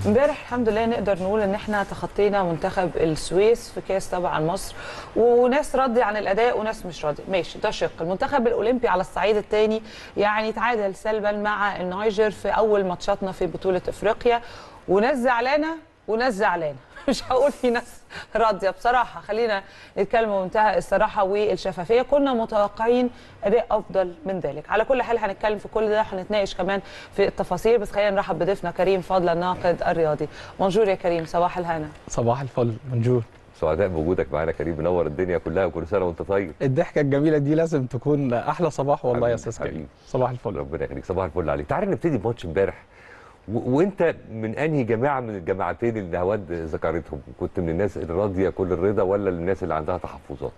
امبارح الحمد لله نقدر نقول ان احنا تخطينا منتخب السويس في كاس طبعا مصر وناس راضيه عن الاداء وناس مش راضيه ماشي ده شق المنتخب الاولمبي على الصعيد الثاني يعني تعادل سلبا مع النيجر في اول ماتشاتنا في بطوله افريقيا وناس زعلانه وناس زعلانه مش هقول في ناس راضيه بصراحه خلينا نتكلم بمنتهى الصراحه والشفافيه كنا متوقعين اداء افضل من ذلك على كل حال هنتكلم في كل ده هنتناقش كمان في التفاصيل بس خلينا نرحب بضيفنا كريم فضل الناقد الرياضي بونجور يا كريم صباح الهنا صباح الفل بونجور سعداء بوجودك معانا كريم منور الدنيا كلها وكل سنه وانت طيب الضحكه الجميله دي لازم تكون احلى صباح والله يا حبيبي، استاذ كريم حبيبي. صباح الفل ربنا يخليك صباح الفل عليك تعال نبتدي بماتش امبارح و- وانت من انهي جماعه من الجماعتين اللي هواد ذكرتهم كنت من الناس الراضيه كل الرضا ولا الناس اللي عندها تحفظات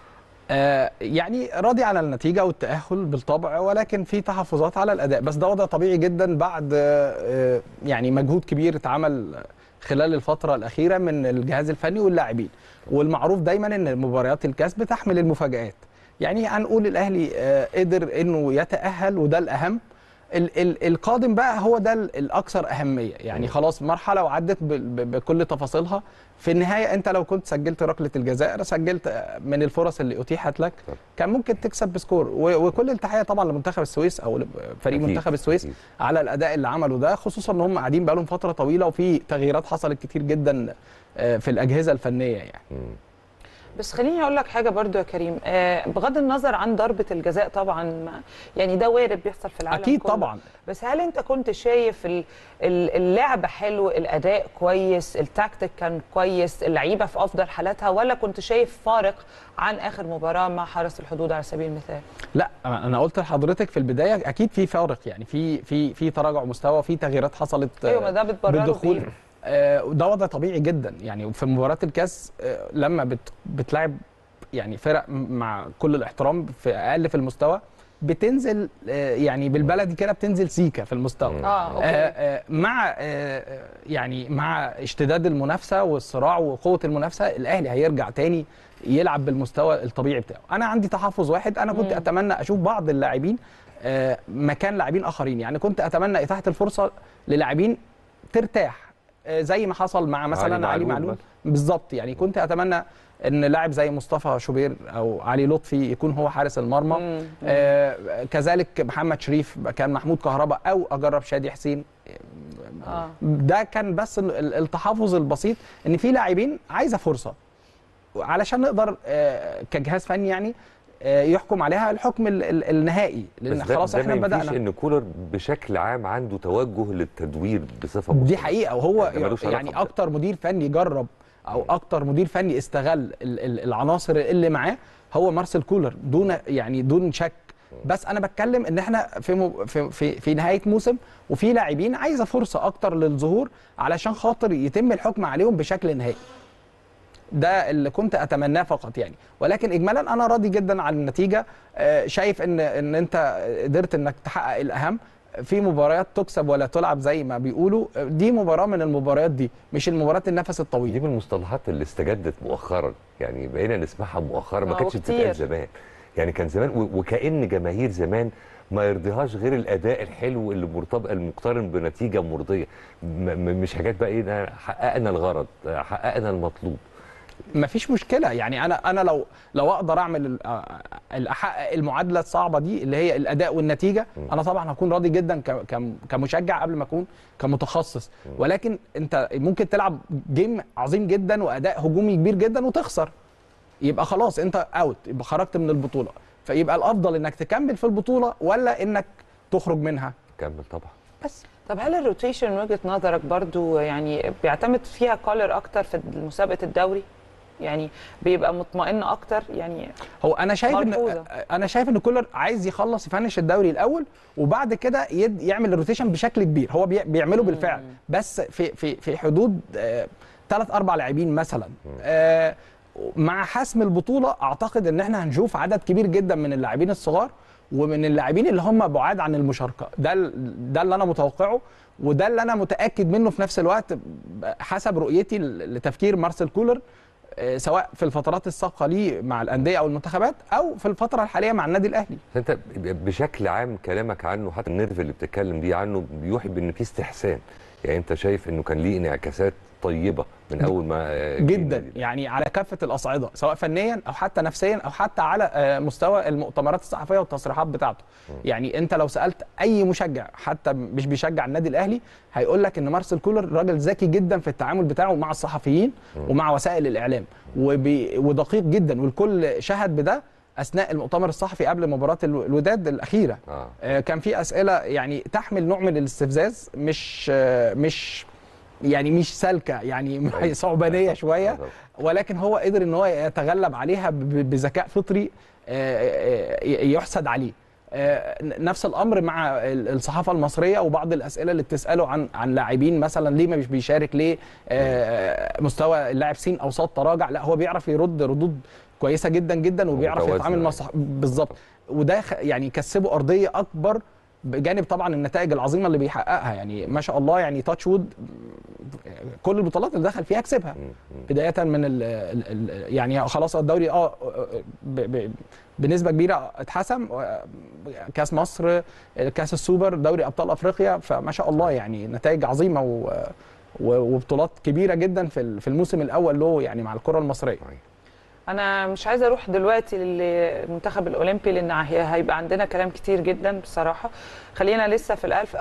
آه يعني راضي على النتيجه والتاهل بالطبع ولكن في تحفظات على الاداء بس ده وضع طبيعي جدا بعد آه يعني مجهود كبير اتعمل خلال الفتره الاخيره من الجهاز الفني واللاعبين والمعروف دايما ان مباريات الكاس بتحمل المفاجات يعني هنقول الاهلي آه قدر انه يتاهل وده الاهم ال ال القادم بقى هو ده ال- الاكثر اهميه يعني خلاص مرحله وعدت ب- ب- بكل تفاصيلها في النهايه انت لو كنت سجلت ركله الجزاء سجلت آه، من الفرص اللي اتيحت لك طب. كان ممكن تكسب بسكور و- وكل التحيه طبعا لمنتخب السويس او فريق أكيد، منتخب السويس أكيد. على الاداء اللي عمله ده خصوصا ان هم قاعدين بقالهم فتره طويله وفي تغييرات حصلت كتير جدا آه، في الاجهزه الفنيه يعني مم. بس خليني اقول لك حاجه برضو يا كريم آه بغض النظر عن ضربه الجزاء طبعا ما- يعني ده وارد بيحصل في العالم اكيد كله. طبعا بس هل انت كنت شايف ال- ال- اللعب حلو الاداء كويس التكتيك كان كويس اللعيبه في افضل حالاتها ولا كنت شايف فارق عن اخر مباراه مع حرس الحدود على سبيل المثال لا انا قلت لحضرتك في البدايه اكيد في فارق يعني في في في تراجع مستوى في تغييرات حصلت آه، ايوه ما ده بتبرره بالدخول بإيه؟ آه، ده وضع طبيعي جدا يعني في مباراه الكاس آه، لما بت بتلعب يعني فرق مع كل الاحترام في اقل في المستوى بتنزل آه، يعني بالبلدي كده بتنزل سيكه في المستوى اه اوكي آه، آه، مع آه، آه، يعني مع اشتداد المنافسه والصراع وقوه المنافسه الاهلي هيرجع تاني يلعب بالمستوى الطبيعي بتاعه انا عندي تحفظ واحد انا كنت مم. اتمنى اشوف بعض اللاعبين آه، مكان لاعبين اخرين يعني كنت اتمنى اتاحه الفرصه للاعبين ترتاح آه، زي ما حصل مع مثلا علي معلول معلول مثلا. بالظبط يعني كنت اتمنى ان لاعب زي مصطفى شوبير او علي لطفي يكون هو حارس المرمى مم. آه كذلك محمد شريف كان محمود كهربا او اجرب شادي حسين اه ده كان بس ال- ال- التحفظ البسيط ان في لاعبين عايزه فرصه علشان نقدر آه كجهاز فني يعني آه يحكم عليها الحكم ال- ال- النهائي لان بس ده خلاص ده احنا ما ينفيش بدانا ان كولر بشكل عام عنده توجه للتدوير بصفه دي مستمرة. حقيقه وهو ده ملوش علاقة يعني بده. اكتر مدير فني جرب او اكتر مدير فني استغل ال- ال- العناصر اللي معاه هو مارسيل كولر دون يعني دون شك بس انا بتكلم ان احنا في م- في في, في نهايه موسم وفي لاعبين عايزه فرصه اكتر للظهور علشان خاطر يتم الحكم عليهم بشكل نهائي ده اللي كنت اتمناه فقط يعني ولكن اجمالا انا راضي جدا عن النتيجه آه، شايف ان ان انت قدرت انك تحقق الاهم في مباريات تكسب ولا تلعب زي ما بيقولوا آه، دي مباراه من المباريات دي مش المباريات النفس دي الطويل من المصطلحات اللي استجدت مؤخرا يعني بقينا نسمعها مؤخرا ما آه، كانتش وكتير. بتتقال زمان يعني كان زمان و- وكأن جماهير زمان ما يرضيهاش غير الاداء الحلو اللي مرتبط المقترن بنتيجه مرضيه م- م- مش حاجات بقى ايه ده حققنا الغرض حققنا المطلوب مفيش مشكله يعني انا انا لو لو اقدر اعمل ال- آه، ال- احقق المعادله الصعبه دي اللي هي الاداء والنتيجه انا طبعا هكون راضي جدا ك- كم- كمشجع قبل ما اكون كمتخصص ولكن انت ممكن تلعب جيم عظيم جدا واداء هجومي كبير جدا وتخسر يبقى خلاص انت اوت يبقى خرجت من البطوله فيبقى الافضل انك تكمل في البطوله ولا انك تخرج منها كمل طبعا بس طب هل الروتيشن من وجهه نظرك برضو يعني بيعتمد فيها كولر اكتر في مسابقه الدوري يعني بيبقى مطمئن اكتر يعني هو انا شايف ان ملحوظة. انا شايف ان كولر عايز يخلص يفنش الدوري الاول وبعد كده يد يعمل الروتيشن بشكل كبير هو بي- بيعمله بالفعل بس في في في حدود ثلاث اربع لاعبين مثلا آه، مع حسم البطوله اعتقد ان احنا هنشوف عدد كبير جدا من اللاعبين الصغار ومن اللاعبين اللي هم بعاد عن المشاركه ده ال- ده اللي انا متوقعه وده اللي انا متاكد منه في نفس الوقت حسب رؤيتي ل- لتفكير مارسيل كولر آه، سواء في الفترات السابقه ليه مع الانديه او المنتخبات او في الفتره الحاليه مع النادي الاهلي فانت بشكل عام كلامك عنه حتى النيرف اللي بتتكلم دي عنه بيوحي بان في استحسان يعني انت شايف انه كان ليه انعكاسات طيبه من اول ما آه، جه جدا النادي ده. يعني على كافه الاصعده سواء فنيا او حتى نفسيا او حتى على آه، مستوى المؤتمرات الصحفيه والتصريحات بتاعته يعني انت لو سالت اي مشجع حتى مش بيشجع النادي الاهلي هيقول لك ان مارسيل كولر راجل ذكي جدا في التعامل بتاعه مع الصحفيين ومع وسائل الاعلام وبي ودقيق جدا والكل شهد بده اثناء المؤتمر الصحفي قبل مباراه الو- الوداد الاخيره اه آه، كان في اسئله يعني تحمل نوع من الاستفزاز مش آه، مش يعني مش سالكه يعني أيوة. صعبانيه شويه آه طبعاً. ولكن هو قدر ان هو يتغلب عليها ب- بذكاء فطري آه، آه، يحسد عليه آه، نفس الامر مع ال- الصحافه المصريه وبعض الاسئله اللي بتساله عن عن لاعبين مثلا ليه ما مش بيشارك ليه آه، مستوى اللاعب سين او صاد تراجع لا هو بيعرف يرد ردود كويسه جدا جدا وبيعرف ومتوازنة يتعامل مع يعني. صح... بالظبط وده خ- يعني كسبه ارضيه اكبر بجانب طبعا النتائج العظيمه اللي بيحققها يعني ما شاء الله يعني تاتش وود كل البطولات اللي دخل فيها كسبها مم. مم. بدايه من ال ال ال يعني خلاص الدوري اه ب ب بنسبه كبيره اتحسم كاس مصر كاس السوبر دوري ابطال افريقيا فما شاء الله يعني نتائج عظيمه و و- وبطولات كبيره جدا في ال- في الموسم الاول له يعني مع الكره المصريه انا مش عايزه اروح دلوقتي للمنتخب الاولمبي لان هي- هيبقى عندنا كلام كتير جدا بصراحه خلينا لسه في الالف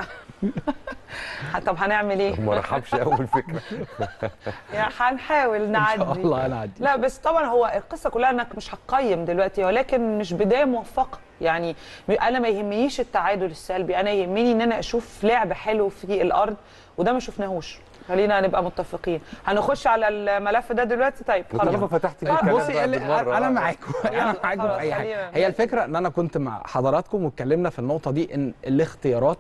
طب هنعمل ايه ما رحبش اول فكره يعني هنحاول ان نعدي شاء الله هنعدي لا بس طبعا هو القصه كلها انك مش هتقيم دلوقتي ولكن مش بدايه موفقه يعني انا ما يهمنيش التعادل السلبي انا يهمني ان انا اشوف لعب حلو في الارض وده ما شفناهوش خلينا نبقى متفقين هنخش على الملف ده دلوقتي طيب طالما خلاص فتحت آه، الكلام بصي بقى اللي- بالمرة. انا آه. معاكم انا يلا، معاكم خلاص، في اي حاجه خلينا- هي الفكره ان انا كنت مع حضراتكم واتكلمنا في النقطه دي ان الاختيارات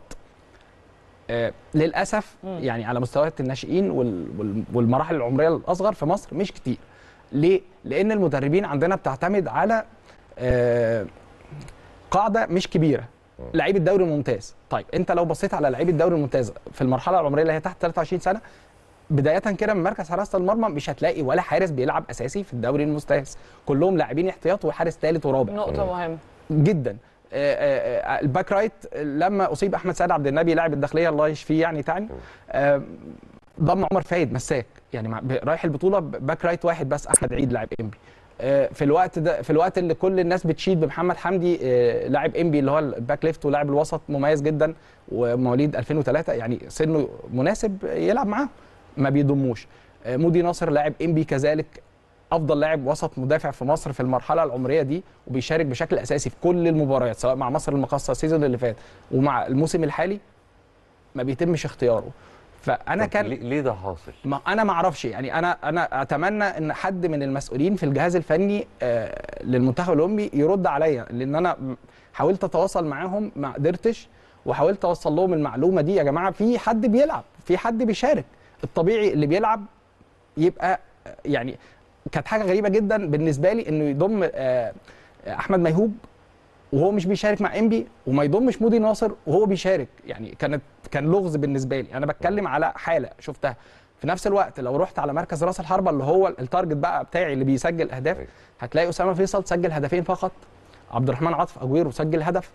آه، للاسف مم. يعني على مستويات الناشئين وال- وال- والمراحل العمريه الاصغر في مصر مش كتير ليه لان المدربين عندنا بتعتمد على آه، قاعده مش كبيره لعيب الدوري الممتاز طيب انت لو بصيت على لعيب الدوري الممتاز في المرحله العمريه اللي هي تحت 23 سنه بدايه كده من مركز حراسه المرمى مش هتلاقي ولا حارس بيلعب اساسي في الدوري الممتاز كلهم لاعبين احتياط وحارس ثالث ورابع نقطه مهمه جدا آه، آه، آه، الباك رايت لما اصيب احمد سعد عبد النبي لاعب الداخليه الله يشفيه يعني تعني آه، ضم عمر فايد مساك يعني مع- ب- رايح البطوله ب- باك رايت واحد بس احمد عيد لاعب انبي آه، في الوقت ده في الوقت اللي كل الناس بتشيد بمحمد حمدي آه، لاعب انبي اللي هو الباك ليفت ولاعب الوسط مميز جدا ومواليد 2003 يعني سنه مناسب يلعب معاه ما بيضموش آه، مودي ناصر لاعب انبي كذلك افضل لاعب وسط مدافع في مصر في المرحله العمريه دي وبيشارك بشكل اساسي في كل المباريات سواء مع مصر المقاصه السيزون اللي فات ومع الموسم الحالي ما بيتمش اختياره فانا طب كان ليه ليه ده حاصل؟ ما انا ما اعرفش يعني انا انا اتمنى ان حد من المسؤولين في الجهاز الفني آه، للمنتخب الاولمبي يرد عليا لان انا م- حاولت اتواصل معاهم ما قدرتش وحاولت اوصل لهم المعلومه دي يا جماعه في حد بيلعب في حد بيشارك الطبيعي اللي بيلعب يبقى آه، يعني كانت حاجه غريبه جدا بالنسبه لي انه يضم آه، احمد ميهوب وهو مش بيشارك مع انبي وما يضمش مودي ناصر وهو بيشارك يعني كانت كان لغز بالنسبه لي انا بتكلم على حاله شفتها في نفس الوقت لو رحت على مركز راس الحربه اللي هو التارجت بقى بتاعي اللي بيسجل اهداف أيوة. هتلاقي اسامه فيصل سجل هدفين فقط عبد الرحمن عاطف اجويرو سجل هدف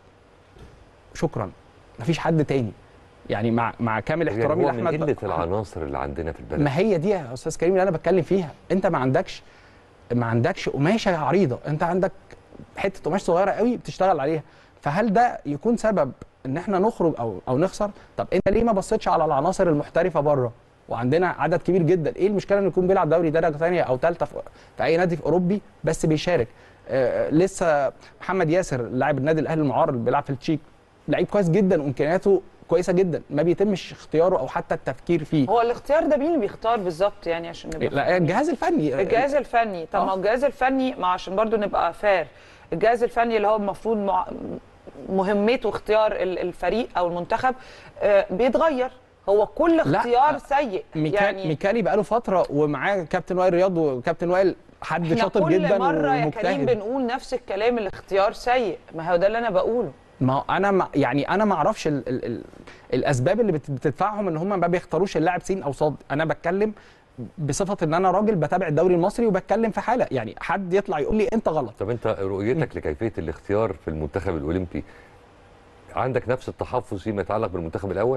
شكرا مفيش حد تاني يعني مع مع كامل يعني احترامي هو من لاحمد قله العناصر اللي عندنا في البلد ما هي دي يا استاذ كريم اللي انا بتكلم فيها انت ما عندكش ما عندكش قماشه عريضه انت عندك حته قماش صغيره قوي بتشتغل عليها فهل ده يكون سبب ان احنا نخرج او او نخسر طب انت ليه ما بصيتش على العناصر المحترفه بره وعندنا عدد كبير جدا ايه المشكله انه يكون بيلعب دوري درجه ثانيه او ثالثه في, في اي نادي في اوروبي بس بيشارك آه لسه محمد ياسر لاعب النادي الاهلي المعار اللي بيلعب في التشيك لعيب كويس جدا وامكانياته كويسه جدا ما بيتمش اختياره او حتى التفكير فيه هو الاختيار ده مين اللي بيختار بالظبط يعني عشان نبقى لا فاهمين؟ الجهاز الفني الجهاز الفني طب ما آه. هو الجهاز الفني ما عشان برضو نبقى فار الجهاز الفني اللي هو المفروض مع... مهمته اختيار ال- الفريق او المنتخب آه، بيتغير هو كل لا. اختيار سيء ميكال يعني ميكالي بقاله فتره ومعاه كابتن وائل رياض وكابتن وائل حد احنا شاطر كل جدا مره يا كريم ومجتهد بنقول نفس الكلام الاختيار سيء ما هو ده اللي انا بقوله ما هو انا ما يعني انا ما اعرفش ال ال ال الاسباب اللي بت- بتدفعهم ان هم ما بيختاروش اللاعب سين او صاد انا بتكلم بصفه ان انا راجل بتابع الدوري المصري وبتكلم في حاله يعني حد يطلع يقول لي انت غلط طب انت رؤيتك لكيفيه الاختيار في المنتخب الاولمبي عندك نفس التحفظ فيما يتعلق بالمنتخب الاول؟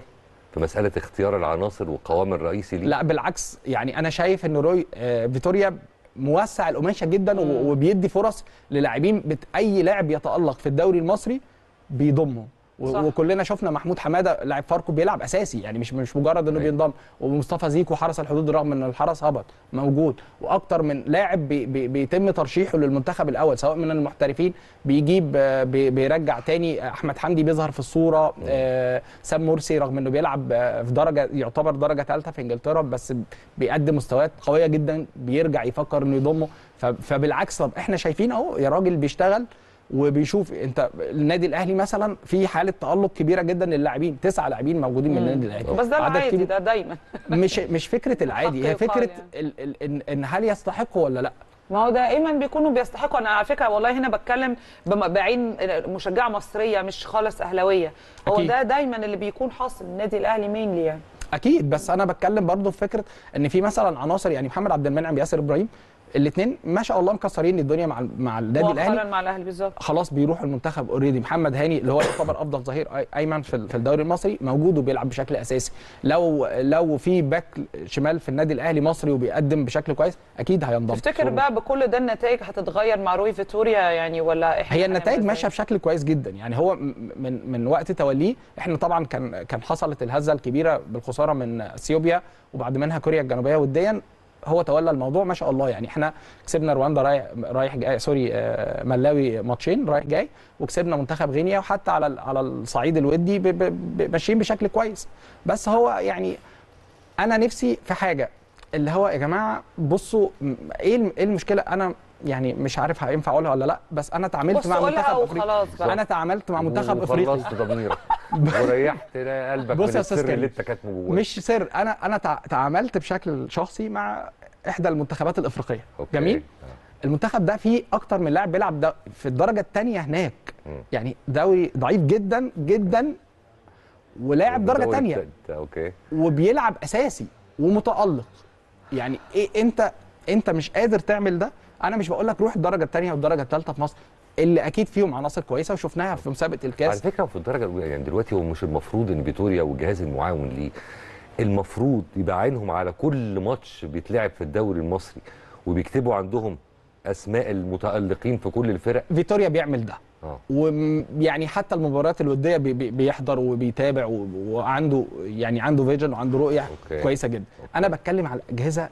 في مساله اختيار العناصر والقوام الرئيسي ليه لا بالعكس يعني انا شايف ان روي آه، فيتوريا موسع القماشه جدا و- وبيدي فرص للاعبين بت... اي لاعب يتالق في الدوري المصري بيضمه و- صح. وكلنا شفنا محمود حماده لاعب فاركو بيلعب اساسي يعني مش مش مجرد انه أيوة. بينضم ومصطفى زيكو حرس الحدود رغم ان الحرس هبط موجود واكتر من لاعب بي بي بيتم ترشيحه للمنتخب الاول سواء من المحترفين بيجيب آه، بي بيرجع تاني احمد حمدي بيظهر في الصوره آه، سام مرسي رغم انه بيلعب آه، في درجه يعتبر درجه ثالثه في انجلترا بس بيقدم مستويات قويه جدا بيرجع يفكر انه يضمه ف- فبالعكس طب احنا شايفين اهو يا راجل بيشتغل وبيشوف انت النادي الاهلي مثلا في حاله تالق كبيره جدا للاعبين تسعه لاعبين موجودين من النادي الاهلي بس ده عدد العادي كبير- ده دايما مش مش فكره العادي هي حق يقال فكره يعني. ال ال ان, إن هل يستحقوا ولا لا ما هو دائما بيكونوا بيستحقوا انا على فكره والله هنا بتكلم بم- بعين مشجعه مصريه مش خالص اهلاويه هو أكيد. ده دايما اللي بيكون حاصل النادي الاهلي مينلي يعني اكيد بس انا بتكلم برضو في فكره ان في مثلا عناصر يعني محمد عبد المنعم ياسر ابراهيم الاثنين ما شاء الله مكسرين الدنيا مع مع النادي الاهلي مؤخرا مع الاهلي بالظبط خلاص بيروح المنتخب اوريدي محمد هاني اللي هو يعتبر افضل ظهير أي- ايمن في في الدوري المصري موجود وبيلعب بشكل اساسي لو لو في باك شمال في النادي الاهلي مصري وبيقدم بشكل كويس اكيد هينضم تفتكر بقى بكل ده النتائج هتتغير مع روي فيتوريا يعني ولا احنا هي هنعمل النتائج إزاي؟ ماشيه بشكل كويس جدا يعني هو م- من من وقت توليه احنا طبعا كان كان حصلت الهزه الكبيره بالخساره من اثيوبيا وبعد منها كوريا الجنوبيه وديا هو تولى الموضوع ما شاء الله يعني احنا كسبنا رواندا رايح رايح جاي سوري آه، ملاوي ماتشين رايح جاي وكسبنا منتخب غينيا وحتى على ال- على الصعيد الودي ب- ب- ب- ماشيين بشكل كويس بس هو يعني انا نفسي في حاجه اللي هو يا جماعه بصوا م- ايه الم- ايه المشكله انا يعني مش عارف هينفع اقولها ولا لا بس انا تعاملت بص مع قولها منتخب افريقيا وخلاص بقى انا تعاملت مع منتخب افريقيا وخلصت ضميرك وريحت قلبك بص من يا أستاذ السر كريم، اللي انت كاتمه جواك مش سر انا انا تع- تعاملت بشكل شخصي مع احدى المنتخبات الافريقيه أوكي. جميل آه. المنتخب ده فيه اكتر من لاعب بيلعب ده في الدرجه الثانيه هناك مم. يعني دوري ضعيف جدا جدا ولاعب درجه والدوري ثانيه الت- اوكي وبيلعب اساسي ومتالق يعني ايه انت انت مش قادر تعمل ده انا مش بقول لك روح الدرجه الثانيه والدرجه الثالثه في مصر اللي اكيد فيهم عناصر كويسه وشفناها في مسابقه على الكاس فكره في الدرجه الاولى يعني دلوقتي هو مش المفروض ان فيتوريا والجهاز المعاون ليه المفروض يبقى عينهم على كل ماتش بيتلعب في الدوري المصري وبيكتبوا عندهم اسماء المتالقين في كل الفرق فيتوريا بيعمل ده اه ويعني حتى المباريات الوديه بي- بي- بيحضر وبيتابع و- وعنده يعني عنده فيجن وعنده رؤيه أوكي. كويسه جدا أوكي. انا بتكلم على الاجهزه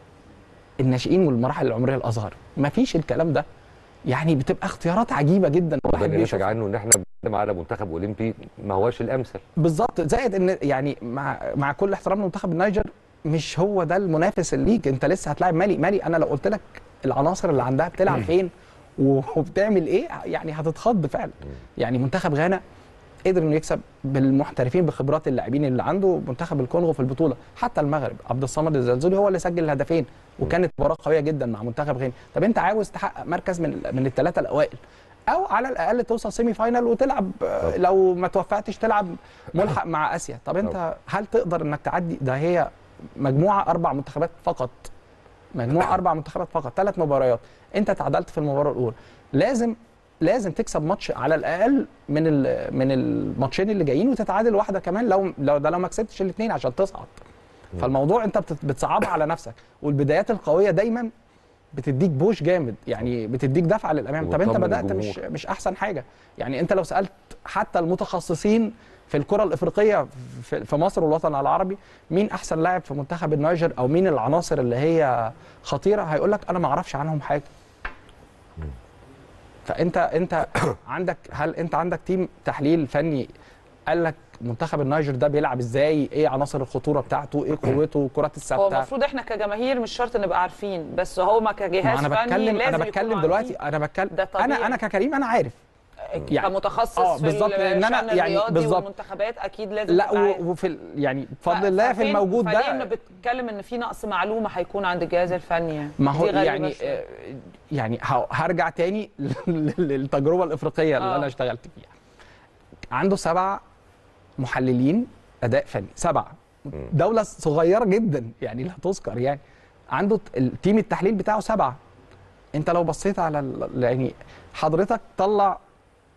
الناشئين والمراحل العمريه الاصغر مفيش الكلام ده يعني بتبقى اختيارات عجيبه جدا ده الواحد اللي بيشوف نتج عنه ان احنا بنتكلم على منتخب اولمبي ما هواش الامثل بالظبط زائد ان يعني مع مع كل احترام لمنتخب النيجر مش هو ده المنافس اللي ليك انت لسه هتلاعب مالي مالي انا لو قلت لك العناصر اللي عندها بتلعب فين وبتعمل ايه يعني هتتخض فعلا يعني منتخب غانا قدر انه يكسب بالمحترفين بخبرات اللاعبين اللي عنده منتخب الكونغو في البطوله حتى المغرب عبد الصمد الزلزولي هو اللي سجل الهدفين وكانت مباراه قويه جدا مع منتخب غانا طب انت عاوز تحقق مركز من من الثلاثه الاوائل او على الاقل توصل سيمي فاينال وتلعب آه، لو ما توفقتش تلعب ملحق مع اسيا طب انت هل تقدر انك تعدي ده هي مجموعه اربع منتخبات فقط مجموعه اربع منتخبات فقط ثلاث مباريات انت تعادلت في المباراه الاولى لازم لازم تكسب ماتش على الاقل من ال- من الماتشين اللي جايين وتتعادل واحده كمان لو لو ده لو ما كسبتش الاثنين عشان تصعد فالموضوع انت بت- بتصعبها على نفسك والبدايات القويه دايما بتديك بوش جامد يعني بتديك دفعه للامام طب انت وتطمن بدات مش الجمهور. مش احسن حاجه يعني انت لو سالت حتى المتخصصين في الكره الافريقيه في في مصر والوطن العربي مين احسن لاعب في منتخب النيجر او مين العناصر اللي هي خطيره هيقول لك انا ما اعرفش عنهم حاجه فانت انت عندك هل انت عندك تيم تحليل فني قال لك منتخب النيجر ده بيلعب ازاي ايه عناصر الخطوره بتاعته ايه قوته الكرات هو الثابته المفروض احنا كجماهير مش شرط نبقى عارفين بس هما ما كجهاز انا فني بتكلم لازم انا بتكلم يكونوا دلوقتي عارفين. انا بتكلم ده طبيعي. انا انا ككريم انا عارف يعني- كمتخصص آه، في بالظبط، لأن أنا الشأن يعني الرياضي بالظبط. والمنتخبات اكيد لازم لا تبقى عارف. و- وفي ال- يعني ف- بفضل الله في ففين- الموجود فليه ده إنه بتتكلم ان في نقص معلومه هيكون عند الجهاز الفني يعني ما هو دي غريبة يعني شوية. آه، يعني ه- هرجع تاني للتجربه الافريقيه اللي آه. انا اشتغلت فيها عنده سبع محللين اداء فني سبعه دوله صغيره جدا يعني لا تذكر يعني عنده ت- التيم التحليل بتاعه سبعه انت لو بصيت على ال- يعني حضرتك طلع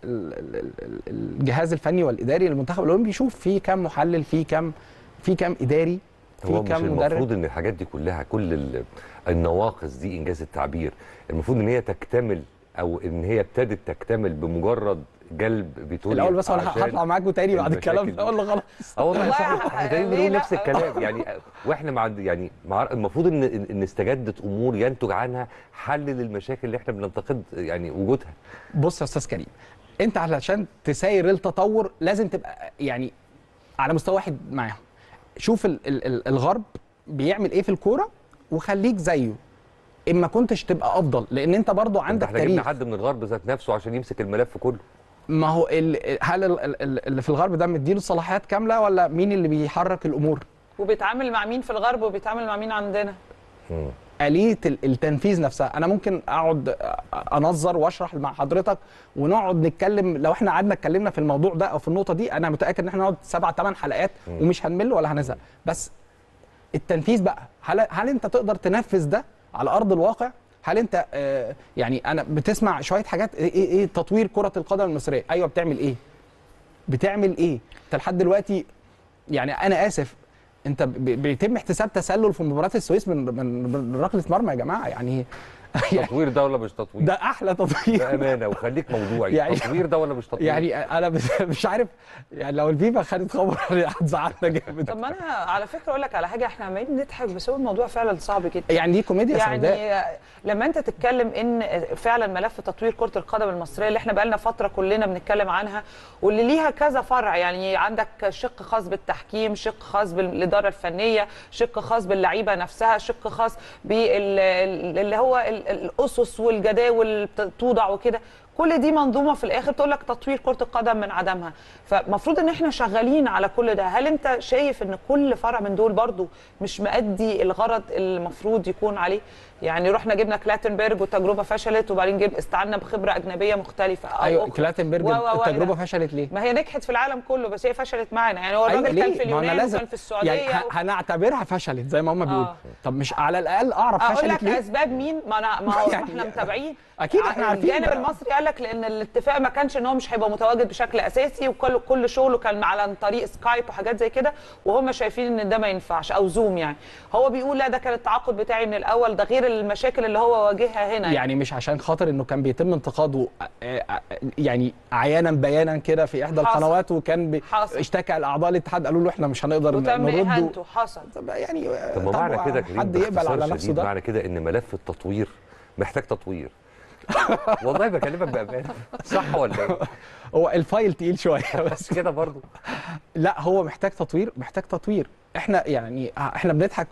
ال- ال- ال- الجهاز الفني والاداري للمنتخب الاولمبي يشوف في كام محلل في كام في كام اداري هو في مش كام المفروض مدرب ان الحاجات دي كلها كل ال- النواقص دي انجاز التعبير المفروض ان هي تكتمل او ان هي ابتدت تكتمل بمجرد جلب فيتوريا الاول بس انا عشان هطلع معاكم تاني بعد الكلام المشاكل ده دي. ولا خلاص اه والله والله صح احنا تقريبا ليه بنقول لا؟ نفس الكلام يعني واحنا مع يعني مع المفروض ان ان استجدت امور ينتج عنها حل للمشاكل اللي احنا بننتقد يعني وجودها بص يا استاذ كريم انت علشان تساير التطور لازم تبقى يعني على مستوى واحد معاهم شوف ال ال ال الغرب بيعمل ايه في الكوره وخليك زيه اما كنتش تبقى افضل لان انت برضو انت عندك احنا جبنا تاريخ حد من الغرب ذات نفسه عشان يمسك الملف كله ما هو ال هل ال ال اللي في الغرب ده مديله صلاحيات كامله ولا مين اللي بيحرك الامور وبيتعامل مع مين في الغرب وبيتعامل مع مين عندنا مم. آلية ال- التنفيذ نفسها أنا ممكن أقعد أنظر وأشرح مع حضرتك ونقعد نتكلم لو إحنا قعدنا اتكلمنا في الموضوع ده أو في النقطة دي أنا متأكد إن إحنا نقعد سبع ثمان حلقات مم. ومش هنمل ولا هنزهق بس التنفيذ بقى هل هل أنت تقدر تنفذ ده على أرض الواقع؟ هل أنت آه يعني أنا بتسمع شوية حاجات إيه إيه, إيه تطوير كرة القدم المصرية أيوه بتعمل إيه؟ بتعمل إيه؟ أنت لحد دلوقتي يعني أنا آسف انت ب- بيتم احتساب تسلل في مباراه السويس من من من ركله مرمى يا جماعه يعني يعني تطوير ده ولا مش تطوير ده احلى تطوير بامانه وخليك موضوعي يعني- تطوير ده ولا مش تطوير يعني انا مش- مش عارف يعني لو الفيفا خدت خبر هتزعلنا جامد طب ما انا على فكره اقول لك على حاجه احنا عمالين نضحك بس هو الموضوع فعلا صعب جدا يعني دي كوميديا سوداء يعني لما انت تتكلم ان فعلا ملف تطوير كره القدم المصريه اللي احنا بقالنا فتره كلنا بنتكلم عنها واللي ليها كذا فرع يعني عندك شق خاص بالتحكيم شق خاص بالاداره الفنيه شق خاص باللعيبه نفسها شق خاص باللي هو ال- الاسس والجداول اللي بتوضع وكده كل دي منظومه في الاخر تقول لك تطوير كره القدم من عدمها فمفروض ان احنا شغالين على كل ده هل انت شايف ان كل فرع من دول برضو مش مؤدي الغرض اللي المفروض يكون عليه يعني رحنا جبنا كلاتنبرج والتجربه فشلت وبعدين جيب استعنا بخبره اجنبيه مختلفه أو ايوه أخرى. كلاتنبرج و- و- و- التجربه إلى- فشلت ليه؟ ما هي نجحت في العالم كله بس هي فشلت معانا يعني هو الراجل كان في ما أنا اليونان وكان في السعوديه يعني ه- هنعتبرها فشلت زي ما هم بيقولوا آه. طب مش على الاقل اعرف اقول فشلت لك ليه؟ اسباب مين ما انا ما هو يعني احنا متابعين أكيد إحنا عارفين الجانب بقى. المصري قال لك لان الاتفاق ما كانش ان هو مش هيبقى متواجد بشكل اساسي وكل كل شغله كان على طريق سكايب وحاجات زي كده وهم شايفين ان ده ما ينفعش او زوم يعني هو بيقول لا ده كان التعاقد بتاعي من الاول ده غير المشاكل اللي هو واجهها هنا يعني مش عشان خاطر انه كان بيتم انتقاده آه، آه، يعني عيانا بيانا كده في احدى حصل. القنوات وكان بي- حصل. اشتكى الاعضاء الاتحاد قالوا له احنا مش هنقدر وتم نرده اهانته حصل طب يعني طب ما معنى كده كريم حد يقبل باختصار على نفسه شديد ده معنى كده ان ملف التطوير محتاج تطوير والله بكلمك بامانه صح ولا ايه؟ هو الفايل تقيل شويه بس بس كده برضو لا هو محتاج تطوير محتاج تطوير احنا يعني احنا بنضحك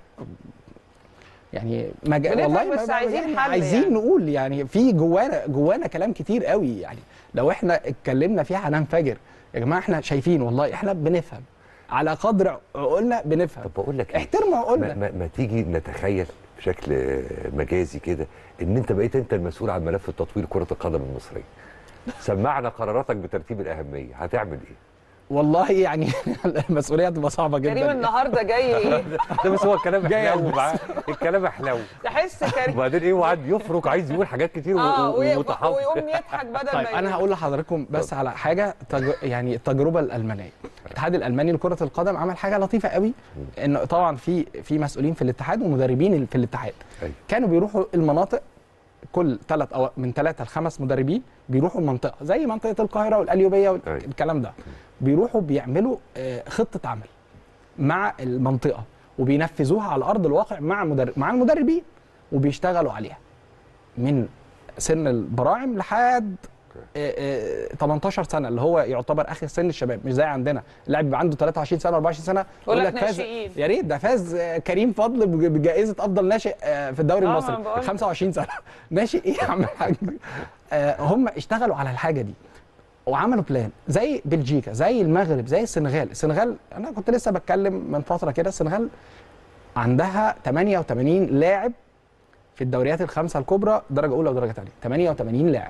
يعني مج... بنضحك والله بس ما- عايزين يعني حل عايزين يعني. نقول يعني في جوانا جوانا كلام كتير قوي يعني لو احنا اتكلمنا فيها هننفجر يا جماعه احنا شايفين والله احنا بنفهم على قدر عقولنا بنفهم طب بقول لك ايه احترموا ما, عقولنا ما, ما تيجي نتخيل بشكل آه، مجازي كده ان انت بقيت انت المسؤول عن ملف التطوير كره القدم المصريه سمعنا قراراتك بترتيب الاهميه هتعمل ايه والله يعني المسؤوليه هتبقى صعبه جدا كريم النهارده جاي ايه ده بس هو الكلام جاي حلو ألبس. معاه الكلام حلو تحس كريم وبعدين ايه وقعد يفرك عايز يقول حاجات كتير و- اه و- وي- ومتحفظ ويقوم يضحك بدل طيب ما انا يقول. هقول لحضراتكم بس على حاجه تج... يعني التجربه الالمانيه الاتحاد الالماني لكره القدم عمل حاجه لطيفه قوي ان طبعا في في مسؤولين في الاتحاد ومدربين في الاتحاد أيوة. كانوا بيروحوا المناطق كل ثلاث او من ثلاثه لخمس مدربين بيروحوا المنطقه زي منطقه القاهره والقليوبيه أيوة. والكلام ده بيروحوا بيعملوا آه، خطه عمل مع المنطقه وبينفذوها على ارض الواقع مع مدرب مع المدربين وبيشتغلوا عليها من سن البراعم لحد آه، آه، 18 سنه اللي هو يعتبر اخر سن الشباب مش زي عندنا اللاعب بيبقى عنده 23 سنه 24 سنه يقول لك فاز ناشئين. يا ريت ده فاز آه، كريم فضل بج- بجائزه افضل ناشئ آه، في الدوري آه، ما المصري أنا بقول لك. 25 سنه ناشئ ايه يا عم الحاج آه، هم اشتغلوا على الحاجه دي وعملوا بلان زي بلجيكا زي المغرب زي السنغال السنغال انا كنت لسه بتكلم من فتره كده السنغال عندها 88 لاعب في الدوريات الخمسه الكبرى درجه اولى ودرجه ثانيه 88 لاعب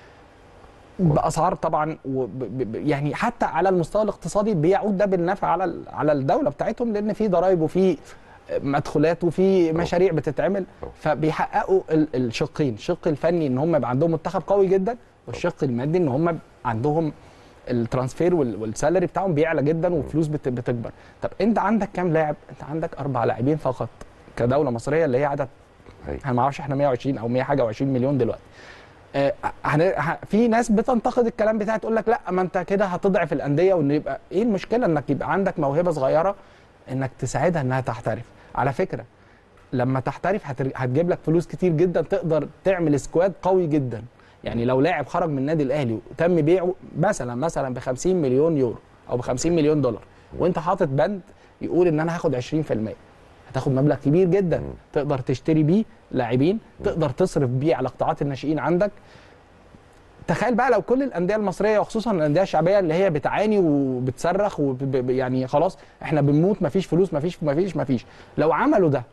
باسعار طبعا وب- ب- ب- يعني حتى على المستوى الاقتصادي بيعود ده بالنفع على ال- على الدوله بتاعتهم لان في ضرائب وفي مدخولات وفي مشاريع بتتعمل طبعا. فبيحققوا ال- الشقين الشق الفني ان هم يبقى عندهم منتخب قوي جدا والشق المادي ان هم عندهم الترانسفير وال- والسالري بتاعهم بيعلى جدا وفلوس بت- بتكبر طب انت عندك كام لاعب انت عندك اربع لاعبين فقط كدوله مصريه اللي هي عدد هي. انا ما اعرفش احنا 120 او 100 حاجه و20 مليون دلوقتي آه، هن- ه- في ناس بتنتقد الكلام بتاعي تقول لك لا ما انت كده هتضعف الانديه وان يبقى ايه المشكله انك يبقى عندك موهبه صغيره انك تساعدها انها تحترف على فكره لما تحترف هتر- هتجيب لك فلوس كتير جدا تقدر تعمل سكواد قوي جدا يعني لو لاعب خرج من النادي الاهلي وتم بيعه مثلا مثلا ب 50 مليون يورو او ب 50 مليون دولار وانت حاطط بند يقول ان انا هاخد 20% هتاخد مبلغ كبير جدا تقدر تشتري بيه لاعبين تقدر تصرف بيه على قطاعات الناشئين عندك تخيل بقى لو كل الانديه المصريه وخصوصا الانديه الشعبيه اللي هي بتعاني وبتصرخ وب- يعني خلاص احنا بنموت مفيش فلوس مفيش مفيش مفيش لو عملوا ده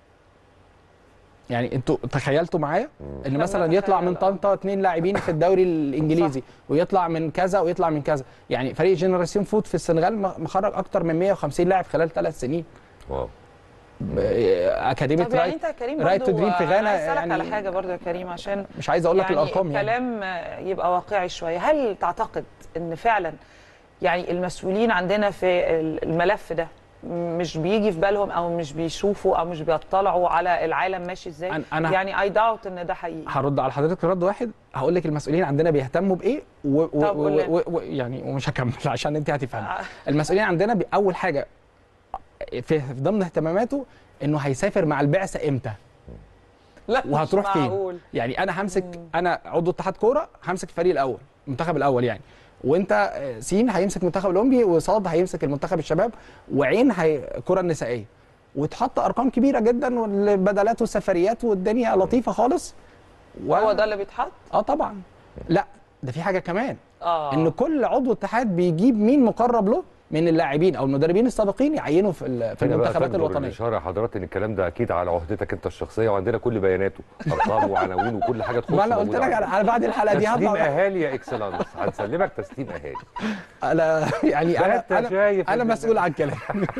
يعني انتوا تخيلتوا معايا ان لما مثلا يطلع من نتخيل، آه. طنطا اثنين لاعبين في الدوري الانجليزي ويطلع من كذا ويطلع من كذا يعني فريق جنراسيون فوت في السنغال مخرج اكتر من 150 لاعب خلال ثلاث سنين واو ب- اكاديميه طب يعني رايت انت يا كريم رايت برضو تو دريم في أنا غانا عايز اسالك يعني- على حاجه برضو يا كريم عشان مش عايز اقول لك يعني الارقام يعني الكلام يبقى واقعي شويه هل تعتقد ان فعلا يعني المسؤولين عندنا في الملف ده مش بيجي في بالهم او مش بيشوفوا او مش بيطلعوا على العالم ماشي ازاي أنا- أنا- يعني اي داوت ان ده حقيقي هرد على حضرتك رد واحد هقول لك المسؤولين عندنا بيهتموا بايه و و طب قول و لنا. و و يعني ومش هكمل عشان انت هتفهمي آه. المسؤولين عندنا بي- اول حاجه في في ضمن اهتماماته انه هيسافر مع البعثه امتى لا مش وهتروح فين معقول. يعني انا همسك انا عضو اتحاد كوره همسك الفريق الاول المنتخب الاول يعني وانت آه، سين هيمسك المنتخب الاولمبي وصاد هيمسك المنتخب الشباب وعين هي الكره النسائيه وتحط ارقام كبيره جدا والبدلات والسفريات والدنيا لطيفه خالص و... هو ده اللي بيتحط اه طبعا لا ده في حاجه كمان اه ان كل عضو اتحاد بيجيب مين مقرب له من اللاعبين او المدربين السابقين يعينوا في ال- في هنا بقى المنتخبات تجبر الوطنيه الاشاره يا حضرات ان الكلام ده اكيد على عهدتك انت الشخصيه وعندنا كل بياناته ارقام وعناوين وكل حاجه تخص ما انا قلت موجودة لك عندنا. على على بعد الحلقه دي تسليم هطلع اهالي يا اكسلانس هنسلمك تسليم اهالي انا يعني بقى انا أنت انا, شايف أنا إن- مسؤول عن كلام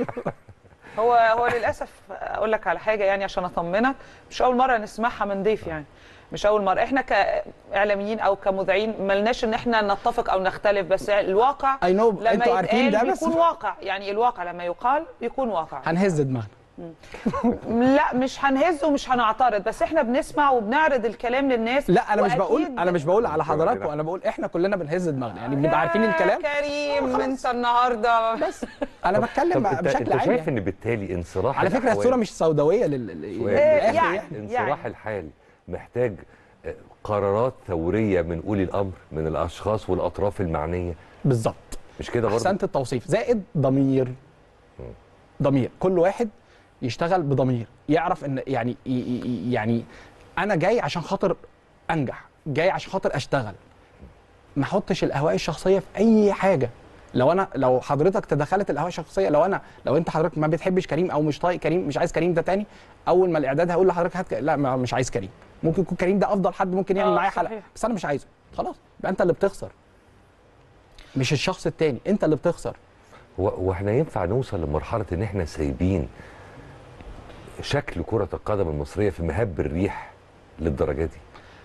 هو هو للاسف اقول لك على حاجه يعني عشان اطمنك مش اول مره نسمعها من ضيف يعني مش اول مره احنا كاعلاميين او كمذيعين ملناش ان احنا نتفق او نختلف بس الواقع I know، لما أنتوا عارفين يتقال ده بس- بيكون واقع يعني الواقع لما يقال بيكون واقع هنهز دماغنا لا مش هنهز ومش هنعترض بس احنا بنسمع وبنعرض الكلام للناس لا انا مش وأكيد بقول انا مش بقول على أنتوا حضراتكم عندنا. انا بقول احنا كلنا بنهز دماغنا يعني بنبقى عارفين الكلام يا كريم انت النهارده بس انا طب بتكلم انت, بشكل انت عام شايف يعني. ان بالتالي انصراح على فكره الأحوال- الصوره مش سوداويه لل... لل- سؤال. للآخر يعني- يعني. انصراح الحال محتاج آه، قرارات ثوريه من اولي الامر من الاشخاص والاطراف المعنيه بالظبط مش كده برضه احسنت التوصيف زائد ضمير ضمير كل واحد يشتغل بضمير يعرف ان يعني ي- ي- يعني انا جاي عشان خاطر انجح جاي عشان خاطر اشتغل ما احطش الاهواء الشخصيه في اي حاجه لو انا لو حضرتك تدخلت الاهواء الشخصيه لو انا لو انت حضرتك ما بتحبش كريم او مش طايق كريم مش عايز كريم ده تاني اول ما الاعداد هيقول لحضرتك هات ك- لا ما مش عايز كريم ممكن يكون كريم ده افضل حد ممكن يعمل آه، معايا حلقه صحيح. بس انا مش عايزه خلاص يبقى انت اللي بتخسر مش الشخص التاني انت اللي بتخسر و- واحنا ينفع نوصل لمرحله ان احنا سايبين شكل كره القدم المصريه في مهب الريح للدرجه دي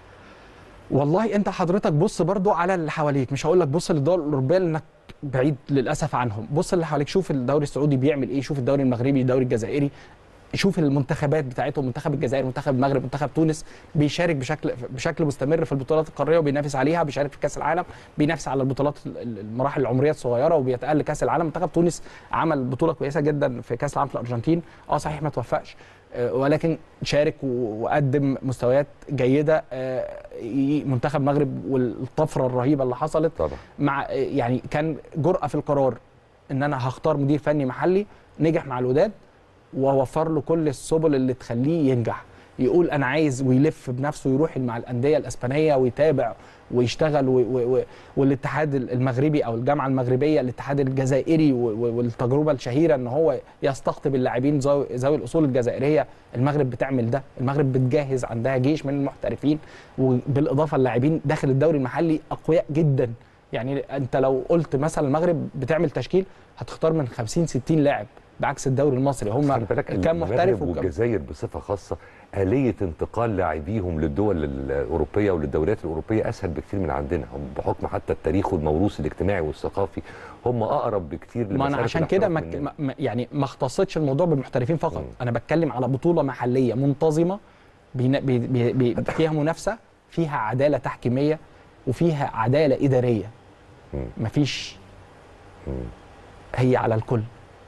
والله انت حضرتك بص برضو على اللي حواليك مش هقول لك بص للدول الاوروبيه لانك بعيد للاسف عنهم بص اللي حواليك شوف الدوري السعودي بيعمل ايه شوف الدوري المغربي الدوري الجزائري شوف المنتخبات بتاعتهم منتخب الجزائر منتخب المغرب منتخب تونس بيشارك بشكل بشكل مستمر في البطولات القاريه وبينافس عليها بيشارك في كاس العالم بينافس على البطولات ال- المراحل العمريه الصغيره وبيتاهل لكاس العالم منتخب تونس عمل بطوله كويسه جدا في كاس العالم في الارجنتين اه صحيح ما توفقش آه، ولكن شارك و- وقدم مستويات جيده آه، ي- منتخب المغرب والطفره الرهيبه اللي حصلت طبعا مع يعني كان جرأة في القرار ان انا هختار مدير فني محلي نجح مع الوداد ووفر له كل السبل اللي تخليه ينجح يقول انا عايز ويلف بنفسه يروح مع الانديه الاسبانيه ويتابع ويشتغل و و و والاتحاد المغربي او الجامعه المغربيه الاتحاد الجزائري و- و- والتجربه الشهيره ان هو يستقطب اللاعبين ذوي ذوي الاصول الجزائريه المغرب بتعمل ده المغرب بتجهز عندها جيش من المحترفين وبالاضافه اللاعبين داخل الدوري المحلي اقوياء جدا يعني انت لو قلت مثلا المغرب بتعمل تشكيل هتختار من 50 60 لاعب بعكس الدوري المصري هم خلي بالك كام محترف المغرب وكام والجزائر بصفه خاصه آلية انتقال لاعبيهم للدول الأوروبية وللدوريات الأوروبية أسهل بكتير من عندنا هم بحكم حتى التاريخ والموروث الاجتماعي والثقافي هم أقرب بكتير ما انا لمسألة عشان كده ما الاحتراف مننا. ما- يعني ما اختصتش الموضوع بالمحترفين فقط مم. انا بتكلم على بطوله محليه منتظمه بين- بي بي بي فيها منافسه فيها عداله تحكيميه وفيها عداله اداريه مم. مفيش مم. هي على الكل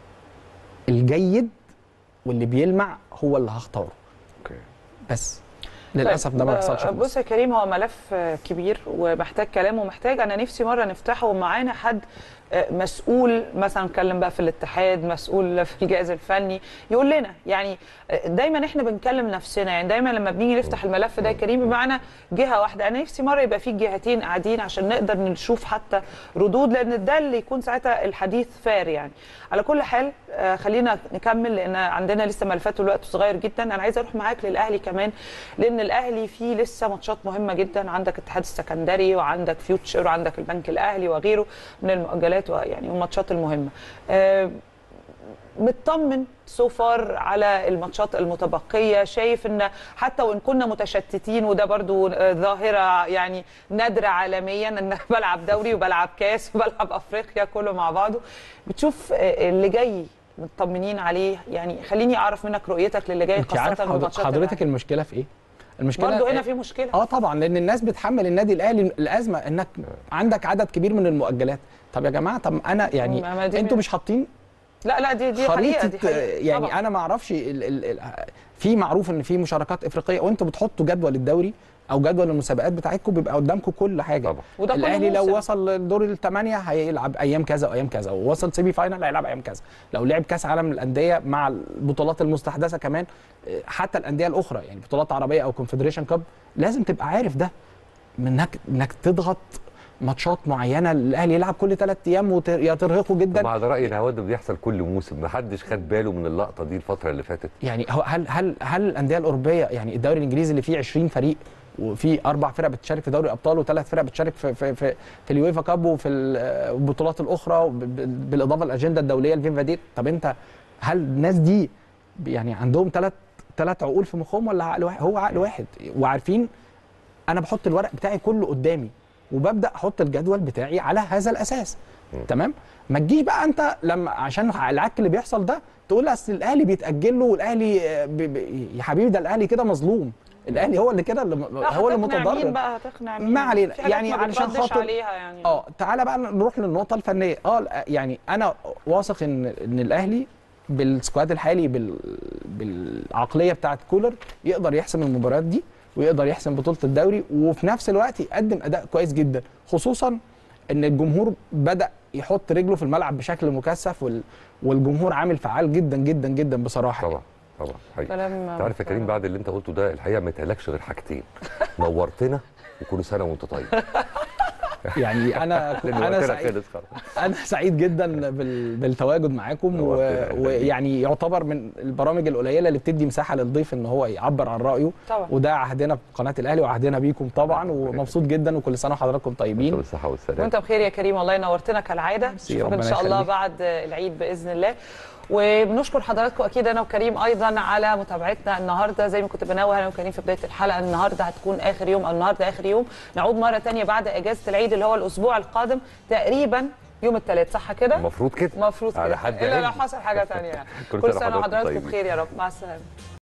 الجيد واللي بيلمع هو اللي هختاره أوكي. بس للاسف ده ما طيب، بيحصلش آه، في بص مصر. يا كريم هو ملف آه، كبير ومحتاج كلام ومحتاج انا نفسي مره نفتحه ومعانا حد آه، مسؤول مثلا نتكلم بقى في الاتحاد مسؤول في الجهاز الفني يقول لنا يعني آه، دايما احنا بنكلم نفسنا يعني دايما لما بنيجي نفتح الملف ده يا كريم بمعنى جهه واحده انا نفسي مره يبقى في جهتين قاعدين عشان نقدر نشوف حتى ردود لان ده اللي يكون ساعتها الحديث فار يعني على كل حال آه، خلينا نكمل لان عندنا لسه ملفات والوقت صغير جدا انا عايزه اروح معاك للاهلي كمان لان الاهلي فيه لسه ماتشات مهمه جدا عندك الاتحاد السكندري وعندك فيوتشر وعندك البنك الاهلي وغيره من المؤجلات ويعني والماتشات المهمه آه، مطمن سو فار على الماتشات المتبقيه شايف ان حتى وان كنا متشتتين وده برضو آه، ظاهره يعني نادره عالميا ان بلعب دوري وبلعب كاس وبلعب افريقيا كله مع بعضه بتشوف آه، اللي جاي مطمنين عليه يعني خليني اعرف منك رؤيتك للي جاي انت عارف خاصه حضر- بماتشات حضرتك الأهلي. المشكله في ايه المشكله برضو هنا في مشكله اه طبعا لان الناس بتحمل النادي الاهلي الازمه انك عندك عدد كبير من المؤجلات طب يا جماعه طب انا يعني ما- ما دي انتوا من- مش حاطين لا لا دي دي حقيقه دي خريطه حقيقه يعني طبعاً. انا ما اعرفش ال ال ال في معروف ان في مشاركات افريقيه وانتوا بتحطوا جدول الدوري او جدول المسابقات بتاعتكم بيبقى قدامكم كل حاجه طبعا وده كل الاهلي لو موسم. وصل لدور الثمانيه هيلعب ايام كذا وايام كذا ووصل سيمي فاينل هيلعب ايام كذا لو لعب كاس عالم للانديه مع البطولات المستحدثه كمان آه، حتى الانديه الاخرى يعني بطولات عربيه او كونفدريشن كاب لازم تبقى عارف ده من انك انك تضغط ماتشات معينه الاهلي يلعب كل ثلاث ايام وت- يا ترهقه جدا مع ده رأيي ان هو ده بيحصل كل موسم ما حدش خد باله من اللقطة دي الفترة اللي فاتت يعني هو هل هل هل الانديه الاوروبيه يعني الدوري الانجليزي اللي فيه 20 فريق وفي اربع فرق بتشارك في دوري الابطال وثلاث فرق بتشارك في في في, في اليويفا كاب وفي ال- البطولات الاخرى وب- ب- بالاضافه للاجنده الدوليه الفيفا دي طب انت هل الناس دي يعني عندهم ثلاث ثلاث عقول في مخهم ولا عقل واحد هو عقل واحد وعارفين انا بحط الورق بتاعي كله قدامي وببدا احط الجدول بتاعي على هذا الاساس تمام ما تجيش بقى انت لما عشان العك اللي بيحصل ده تقول اصل الاهلي بيتاجل له والاهلي آه، ب... ب... يا حبيبي ده الاهلي كده مظلوم الاهلي هو اللي كده اللي لا، هو اللي هتقنع مين متضرر بقى هتقنع مين ما علينا. في حاجات يعني ما علشان بتردش خاطر- عليها يعني اه تعالى بقى نروح للنقطه الفنيه اه لا، يعني انا واثق ان ان الاهلي بالسكواد الحالي بال... بالعقليه بتاعت كولر يقدر يحسم المباريات دي ويقدر يحسم بطوله الدوري وفي نفس الوقت يقدم اداء كويس جدا خصوصا ان الجمهور بدا يحط رجله في الملعب بشكل مكثف وال... والجمهور عامل فعال جدا جدا جدا بصراحه طبعا طبعا حقيقي كلام انت عارف يا كريم بعد اللي انت قلته ده الحقيقه ما يتهيألكش غير حاجتين نورتنا وكل سنه وانت طيب يعني انا لان انا وقتنا سعيد خلص خلاص انا سعيد جدا بال... بالتواجد معاكم و... نورتنا. ويعني يعتبر من البرامج القليله اللي بتدي مساحه للضيف ان هو يعبر عن رايه طبعا وده عهدنا بقناه الاهلي وعهدنا بيكم طبعا ومبسوط جدا وكل سنه وحضراتكم انت طيبين بالصحه والسلامه وانت بخير يا كريم والله نورتنا كالعاده ميرسي، نشوفك ان ربنا شاء الله يخليك. بعد العيد باذن الله وبنشكر حضراتكم اكيد انا وكريم ايضا على متابعتنا النهارده زي ما كنت بنوه انا وكريم في بدايه الحلقه النهارده هتكون اخر يوم او النهارده اخر يوم نعود مره تانية بعد اجازه العيد اللي هو الاسبوع القادم تقريبا يوم الثلاث صح كده؟ المفروض كده المفروض على كده حد الا لو علمي. حصل حاجه ثانيه يعني كل كل سنة سنه وحضراتكم وحضراتكم طيبين. بخير يا رب مع السلامه